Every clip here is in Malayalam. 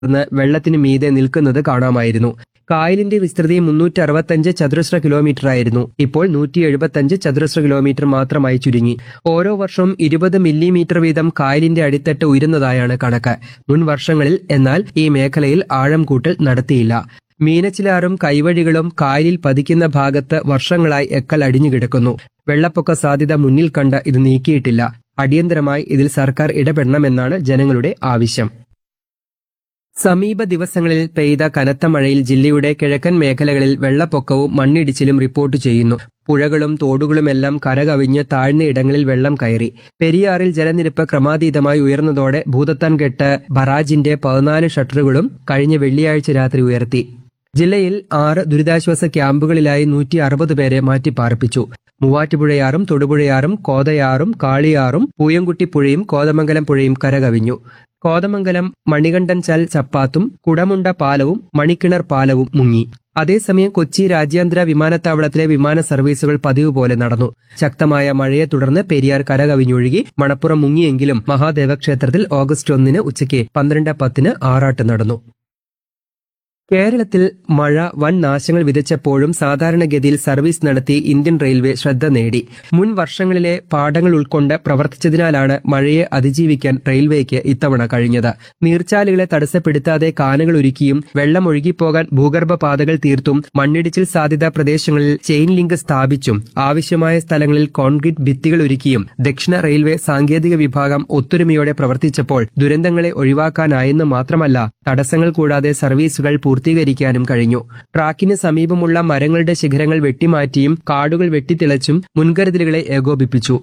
ന്ന് വെള്ളത്തിന് മീതെ നിൽക്കുന്നത് കാണാമായിരുന്നു കായലിന്റെ വിസ്തൃതി മുന്നൂറ്റി അറുപത്തഞ്ച് ചതുരശ്ര കിലോമീറ്റർ ആയിരുന്നു ഇപ്പോൾ നൂറ്റി എഴുപത്തഞ്ച് ചതുരശ്ര കിലോമീറ്റർ മാത്രമായി ചുരുങ്ങി ഓരോ വർഷവും ഇരുപത് മില്ലിമീറ്റർ വീതം കായലിന്റെ അടിത്തട്ട് ഉയരുന്നതായാണ് കണക്ക് മുൻ വർഷങ്ങളിൽ എന്നാൽ ഈ മേഖലയിൽ ആഴം കൂട്ടൽ നടത്തിയില്ല മീനച്ചിലാറും കൈവഴികളും കായലിൽ പതിക്കുന്ന ഭാഗത്ത് വർഷങ്ങളായി എക്കൽ അടിഞ്ഞുകിടക്കുന്നു വെള്ളപ്പൊക്ക സാധ്യത മുന്നിൽ കണ്ട് ഇത് നീക്കിയിട്ടില്ല അടിയന്തരമായി ഇതിൽ സർക്കാർ ഇടപെടണമെന്നാണ് ജനങ്ങളുടെ ആവശ്യം സമീപ ദിവസങ്ങളിൽ പെയ്ത കനത്ത മഴയിൽ ജില്ലയുടെ കിഴക്കൻ മേഖലകളിൽ വെള്ളപ്പൊക്കവും മണ്ണിടിച്ചിലും റിപ്പോർട്ട് ചെയ്യുന്നു പുഴകളും തോടുകളുമെല്ലാം കരകവിഞ്ഞ് താഴ്ന്ന ഇടങ്ങളിൽ വെള്ളം കയറി പെരിയാറിൽ ജലനിരപ്പ് ക്രമാതീതമായി ഉയർന്നതോടെ ഭൂതത്താൻകെട്ട് ബറാജിന്റെ പതിനാല് ഷട്ടറുകളും കഴിഞ്ഞ വെള്ളിയാഴ്ച രാത്രി ഉയർത്തി ജില്ലയിൽ ആറ് ദുരിതാശ്വാസ ക്യാമ്പുകളിലായി നൂറ്റി അറുപത് പേരെ മാറ്റിപ്പാർപ്പിച്ചു മൂവാറ്റുപുഴയാറും തൊടുപുഴയാറും കോതയാറും കാളിയാറും പൂയംകുട്ടി പുഴയും കോതമംഗലം പുഴയും കരകവിഞ്ഞു കോതമംഗലം മണികണ്ഠൻ ചൽ ചപ്പാത്തും കുടമുണ്ട പാലവും മണിക്കിണർ പാലവും മുങ്ങി അതേസമയം കൊച്ചി രാജ്യാന്തര വിമാനത്താവളത്തിലെ വിമാന സർവീസുകൾ പതിവ് പോലെ നടന്നു ശക്തമായ മഴയെ തുടർന്ന് പെരിയാർ കരകവിഞ്ഞൊഴുകി മണപ്പുറം മുങ്ങിയെങ്കിലും മഹാദേവ ക്ഷേത്രത്തിൽ ഓഗസ്റ്റ് ഒന്നിന് ഉച്ചയ്ക്ക് പന്ത്രണ്ട് പത്തിന് ആറാട്ട് നടന്നു കേരളത്തിൽ മഴ വൻ നാശങ്ങൾ വിതച്ചപ്പോഴും സാധാരണഗതിയിൽ സർവീസ് നടത്തി ഇന്ത്യൻ റെയിൽവേ ശ്രദ്ധ നേടി മുൻ വർഷങ്ങളിലെ പാഠങ്ങൾ ഉൾക്കൊണ്ട് പ്രവർത്തിച്ചതിനാലാണ് മഴയെ അതിജീവിക്കാൻ റെയിൽവേക്ക് ഇത്തവണ കഴിഞ്ഞത് നീർച്ചാലുകളെ തടസ്സപ്പെടുത്താതെ കാനകൾ ഒരുക്കിയും വെള്ളം ഒഴുകിപ്പോകാൻ ഭൂഗർഭ പാതകൾ തീർത്തും മണ്ണിടിച്ചിൽ സാധ്യതാ പ്രദേശങ്ങളിൽ ചെയിൻ ലിങ്ക് സ്ഥാപിച്ചും ആവശ്യമായ സ്ഥലങ്ങളിൽ കോൺക്രീറ്റ് ഭിത്തികൾ ഒരുക്കിയും ദക്ഷിണ റെയിൽവേ സാങ്കേതിക വിഭാഗം ഒത്തൊരുമയോടെ പ്രവർത്തിച്ചപ്പോൾ ദുരന്തങ്ങളെ ഒഴിവാക്കാനായെന്ന് മാത്രമല്ല തടസ്സങ്ങൾ കൂടാതെ സർവീസുകൾ പൂർത്തീകരിക്കാനും കഴിഞ്ഞു ട്രാക്കിന് സമീപമുള്ള മരങ്ങളുടെ ശിഖരങ്ങൾ വെട്ടിമാറ്റിയും കാടുകൾ വെട്ടിത്തിളച്ചും മുൻകരുതലുകളെ ഏകോപിപ്പിച്ചു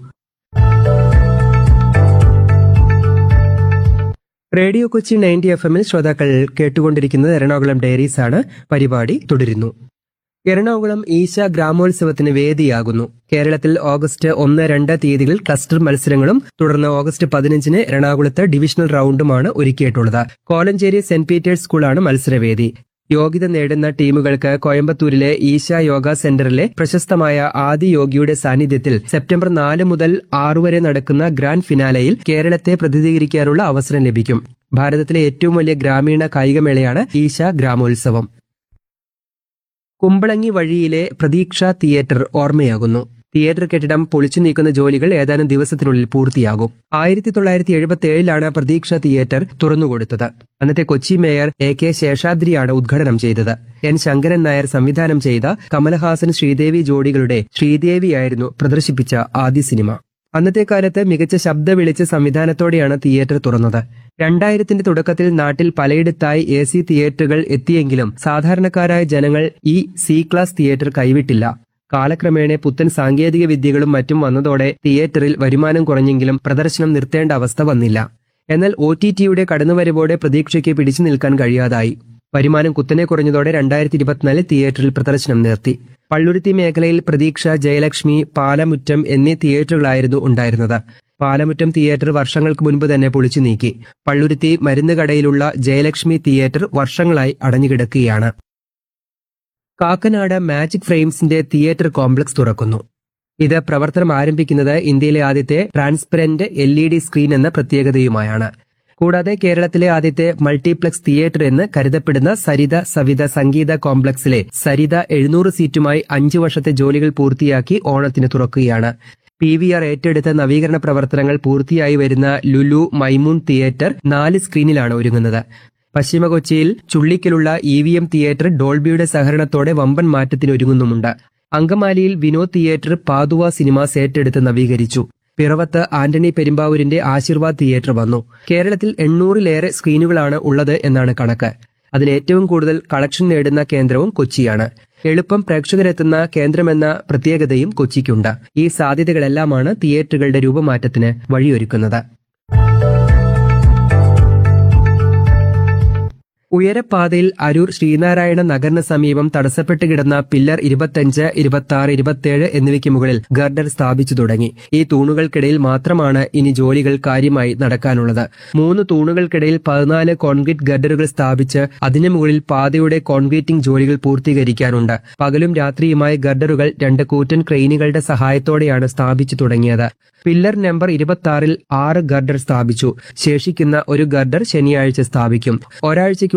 റേഡിയോ കൊച്ചി നയൻറ്റി എഫ് എമ്മിൽ ശ്രോതാക്കൾ കേട്ടുകൊണ്ടിരിക്കുന്നത് എറണാകുളം ഡയറീസ് ആണ് പരിപാടി തുടരുന്നു എറണാകുളം ഈശ ഗ്രാമോത്സവത്തിന് വേദിയാകുന്നു കേരളത്തിൽ ഓഗസ്റ്റ് ഒന്ന് രണ്ട് തീയതികളിൽ ക്ലസ്റ്റർ മത്സരങ്ങളും തുടർന്ന് ഓഗസ്റ്റ് പതിനഞ്ചിന് എറണാകുളത്ത് ഡിവിഷണൽ റൗണ്ടുമാണ് ഒരുക്കിയിട്ടുള്ളത് കോലഞ്ചേരി സെന്റ് പീറ്റേഴ്സ് സ്കൂളാണ് മത്സരവേദി യോഗ്യത നേടുന്ന ടീമുകൾക്ക് കോയമ്പത്തൂരിലെ ഈശ യോഗ സെന്ററിലെ പ്രശസ്തമായ ആദി യോഗിയുടെ സാന്നിധ്യത്തിൽ സെപ്റ്റംബർ നാല് മുതൽ ആറു വരെ നടക്കുന്ന ഗ്രാൻഡ് ഫിനാലയിൽ കേരളത്തെ പ്രതിനിധീകരിക്കാനുള്ള അവസരം ലഭിക്കും ഭാരതത്തിലെ ഏറ്റവും വലിയ ഗ്രാമീണ കായികമേളയാണ് ഈശ ഗ്രാമോത്സവം കുമ്പളങ്ങി വഴിയിലെ പ്രതീക്ഷ തിയേറ്റർ ഓർമ്മയാകുന്നു തിയേറ്റർ കെട്ടിടം പൊളിച്ചു നീക്കുന്ന ജോലികൾ ഏതാനും ദിവസത്തിനുള്ളിൽ പൂർത്തിയാകും ആയിരത്തി തൊള്ളായിരത്തി എഴുപത്തി ഏഴിലാണ് പ്രതീക്ഷ തിയേറ്റർ തുറന്നുകൊടുത്തത് അന്നത്തെ കൊച്ചി മേയർ എ കെ ശേഷാദ്രിയാണ് ഉദ്ഘാടനം ചെയ്തത് എൻ ശങ്കരൻ നായർ സംവിധാനം ചെയ്ത കമലഹാസൻ ശ്രീദേവി ജോഡികളുടെ ശ്രീദേവിയായിരുന്നു പ്രദർശിപ്പിച്ച ആദ്യ സിനിമ അന്നത്തെ കാലത്ത് മികച്ച ശബ്ദ വിളിച്ച സംവിധാനത്തോടെയാണ് തിയേറ്റർ തുറന്നത് രണ്ടായിരത്തിന്റെ തുടക്കത്തിൽ നാട്ടിൽ പലയിടത്തായി എ സി തിയേറ്ററുകൾ എത്തിയെങ്കിലും സാധാരണക്കാരായ ജനങ്ങൾ ഈ സി ക്ലാസ് തിയേറ്റർ കൈവിട്ടില്ല കാലക്രമേണ പുത്തൻ സാങ്കേതിക വിദ്യകളും മറ്റും വന്നതോടെ തിയേറ്ററിൽ വരുമാനം കുറഞ്ഞെങ്കിലും പ്രദർശനം നിർത്തേണ്ട അവസ്ഥ വന്നില്ല എന്നാൽ ഒ ടി ടിയുടെ കടന്നുവരവോടെ പ്രതീക്ഷയ്ക്ക് പിടിച്ചു നിൽക്കാൻ കഴിയാതായി വരുമാനം കുത്തനെ കുറഞ്ഞതോടെ രണ്ടായിരത്തി ഇരുപത്തിനാലിൽ തിയേറ്ററിൽ പ്രദർശനം നിർത്തി പള്ളുരുത്തി മേഖലയിൽ പ്രതീക്ഷ ജയലക്ഷ്മി പാലമുറ്റം എന്നീ തിയേറ്ററുകളായിരുന്നു ഉണ്ടായിരുന്നത് പാലമുറ്റം തിയേറ്റർ വർഷങ്ങൾക്ക് മുൻപ് തന്നെ പൊളിച്ചു നീക്കി പള്ളുരുത്തി മരുന്ന് കടയിലുള്ള ജയലക്ഷ്മി തിയേറ്റർ വർഷങ്ങളായി അടഞ്ഞുകിടക്കുകയാണ് കാക്കനാട് മാജിക് ഫ്രെയിംസിന്റെ തിയേറ്റർ കോംപ്ലക്സ് തുറക്കുന്നു ഇത് പ്രവർത്തനം ആരംഭിക്കുന്നത് ഇന്ത്യയിലെ ആദ്യത്തെ transparent L E D screen എന്ന പ്രത്യേകതയുമായാണ് കൂടാതെ കേരളത്തിലെ ആദ്യത്തെ മൾട്ടിപ്ലക്സ് തിയേറ്റർ എന്ന് കരുതപ്പെടുന്ന സരിത സവിത സംഗീത കോംപ്ലക്സിലെ സരിത എഴുന്നൂറ് സീറ്റുമായി അഞ്ചു വർഷത്തെ ജോലികൾ പൂർത്തിയാക്കി ഓണത്തിന് തുറക്കുകയാണ് പി വി ആർ ഏറ്റെടുത്ത നവീകരണ പ്രവർത്തനങ്ങൾ പൂർത്തിയായി വരുന്ന ലുലു മൈമൂൺ തിയേറ്റർ നാല് സ്ക്രീനിലാണ് ഒരുങ്ങുന്നത് പശ്ചിമ കൊച്ചിയിൽ ചുള്ളിക്കലുള്ള ഇ വി എം തിയേറ്റർ ഡോൾബിയുടെ സഹകരണത്തോടെ വമ്പൻ മാറ്റത്തിന് ഒരുങ്ങുന്നുമുണ്ട് അങ്കമാലിയിൽ വിനോദ് തിയേറ്റർ പാതുവ സിനിമാസ് ഏറ്റെടുത്ത് നവീകരിച്ചു പിറവത്ത് ആന്റണി പെരുമ്പാവൂരിന്റെ ആശീർവാദ് തിയേറ്റർ വന്നു കേരളത്തിൽ എണ്ണൂറിലേറെ സ്ക്രീനുകളാണ് ഉള്ളത് എന്നാണ് കണക്ക് അതിൽ ഏറ്റവും കൂടുതൽ കളക്ഷൻ നേടുന്ന കേന്ദ്രവും കൊച്ചിയാണ് എളുപ്പം പ്രേക്ഷകരെത്തുന്ന കേന്ദ്രമെന്ന പ്രത്യേകതയും കൊച്ചിക്കുണ്ട് ഈ സാധ്യതകളെല്ലാമാണ് തിയേറ്ററുകളുടെ രൂപമാറ്റത്തിന് വഴിയൊരുക്കുന്നത് ഉയരപ്പാതയിൽ അരൂർ ശ്രീനാരായണ നഗറിന് സമീപം തടസ്സപ്പെട്ട് കിടന്ന പില്ലർ ഇരുപത്തഞ്ച് ഇരുപത്തി ആറ് ഇരുപത്തിയേഴ് എന്നിവയ്ക്ക് മുകളിൽ ഗർഡർ സ്ഥാപിച്ചു തുടങ്ങി ഈ തൂണുകൾക്കിടയിൽ മാത്രമാണ് ഇനി ജോലികൾ കാര്യമായി നടക്കാനുള്ളത് മൂന്ന് തൂണുകൾക്കിടയിൽ പതിനാല് കോൺക്രീറ്റ് ഗർഡറുകൾ സ്ഥാപിച്ച് അതിനു മുകളിൽ പാതയുടെ കോൺക്രീറ്റിംഗ് ജോലികൾ പൂർത്തീകരിക്കാനുണ്ട് പകലും രാത്രിയുമായി ഗർഡറുകൾ രണ്ട് കൂറ്റൻ ക്രെയിനുകളുടെ സഹായത്തോടെയാണ് സ്ഥാപിച്ചു തുടങ്ങിയത് പില്ലർ നമ്പർ ഇരുപത്തി ആറിൽ ആറ് ഗർഡർ സ്ഥാപിച്ചു ശേഷിക്കുന്ന ഒരു ഗർഡർ ശനിയാഴ്ച സ്ഥാപിക്കും ഒരാഴ്ചയ്ക്ക്